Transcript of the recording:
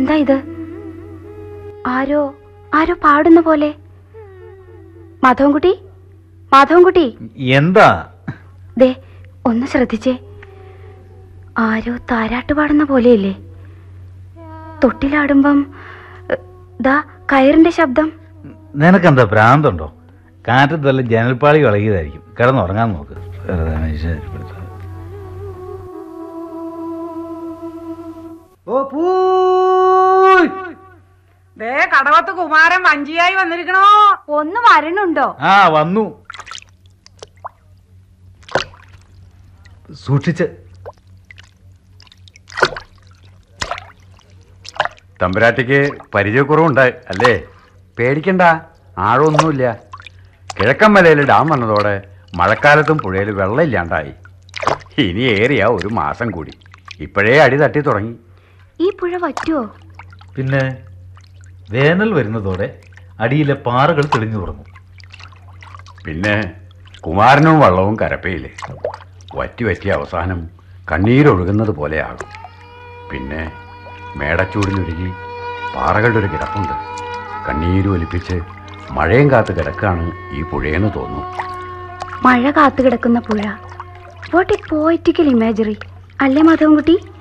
എന്താ ഇത് ആരോ ആരോ പാടുന്ന പോലെ മാധവൻകുട്ടി മാധവൻകുട്ടി എന്താ ദേ ഒന്ന് ശ്രദ്ധിച്ചേ ആരോ താരാട്ട് പാടുന്ന പോലെയല്ലേ തൊട്ടിലാടുമ്പം എ, ദാ കയറിന്റെ ശബ്ദം നിനക്കെന്താ ഭ്രാന്തുണ്ടോ കാറ്റത്ത് വല്ല ജനൽപ്പാളി ഇളകിയതായിരിക്കും കിടന്നുറങ്ങാൻ നോക്ക് വെറുതെ മനുഷ്യപ്പെടുത്താതെ. ഓ പൂയ് ദേ കടവത്ത് കുമാരൻ വഞ്ചിയായി വന്നിരിക്കണോ ഒന്ന് വരണുണ്ടോ ആ വന്നു സൂക്ഷിച്ച് തമ്പുരാട്ടിക്ക് പരിചയക്കുറവുണ്ടായി അല്ലേ പേടിക്കണ്ട ആഴമൊന്നുമില്ല കിഴക്കൻ മലയിൽ ഡാം വന്നതോടെ മഴക്കാലത്തും പുഴയിൽ വെള്ളമില്ലാണ്ടായി ഇനി ഏറിയ ഒരു മാസം കൂടി ഇപ്പോഴേ അടി തട്ടി തുടങ്ങി ഈ പുഴ വറ്റുവോ പിന്നെ വേനൽ വരുന്നതോടെ അടിയിലെ പാറകൾ തെളിഞ്ഞു തുടങ്ങും പിന്നെ കുമാരനും വള്ളവും കരപ്പയില്ലേ വറ്റി വറ്റിയ അവസാനം കണ്ണീരൊഴുകുന്നത് പോലെയാകും പിന്നെ മേടച്ചൂടിനൊരുങ്ങി പാറകളുടെ ഒരു കിടപ്പുണ്ട് കണ്ണീര് ഒലിപ്പിച്ച് മഴയും കാത്ത് കിടക്കാണ് ഈ പുഴയെന്ന് തോന്നുന്നു മഴ കാത്തു കിടക്കുന്ന പുഴ വാട്ട് എ പോയിറ്റിക്കൽ ഇമാജറി അല്ലേ മാധവൻകുട്ടി